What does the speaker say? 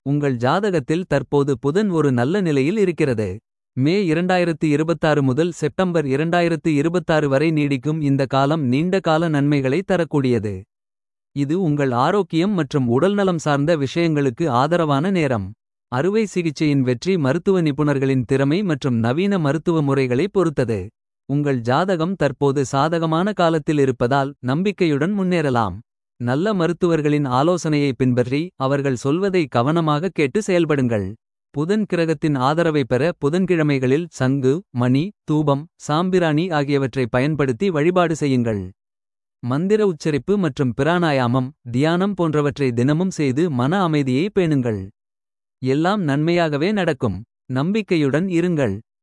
உங்கள் ஜாதகத்தில் தற்போது புதன் ஒரு நல்ல நிலையில் இருக்கிறது. மே 2026 முதல் செப்டம்பர் 2026 வரை நீடிக்கும் இந்த காலம் நீண்ட கால நன்மைகளை தரக்கூடியது. இது உங்கள் ஆரோக்கியம் மற்றும் உடல்நலம் சார்ந்த விஷயங்களுக்கு ஆதரவான நேரம். அறுவை சிகிச்சையின் வெற்றி மருத்துவ நிபுணர்களின் திறமை மற்றும் நவீன மருத்துவ முறைகளை பொறுத்தது. உங்கள் ஜாதகம் தற்போது சாதகமான காலத்தில் இருப்பதால் நம்பிக்கையுடன் முன்னேறலாம். நல்ல மருத்துவர்களின் ஆலோசனையை பின்பற்றி அவர்கள் சொல்வதை கவனமாக கேட்டு செயல்படுங்கள். புதன் கிரகத்தின் ஆதரவை பெற புதன்கிழமைகளில் சங்கு மணி தூபம் சாம்பிராணி ஆகியவற்றை பயன்படுத்தி வழிபாடு செய்யுங்கள். மந்திர உச்சரிப்பு மற்றும் பிராணாயாமம் தியானம் போன்றவற்றை தினமும் செய்து மன அமைதியை பேணுங்கள். எல்லாம் நன்மையாகவே நடக்கும் நம்பிக்கையுடன் இருங்கள்.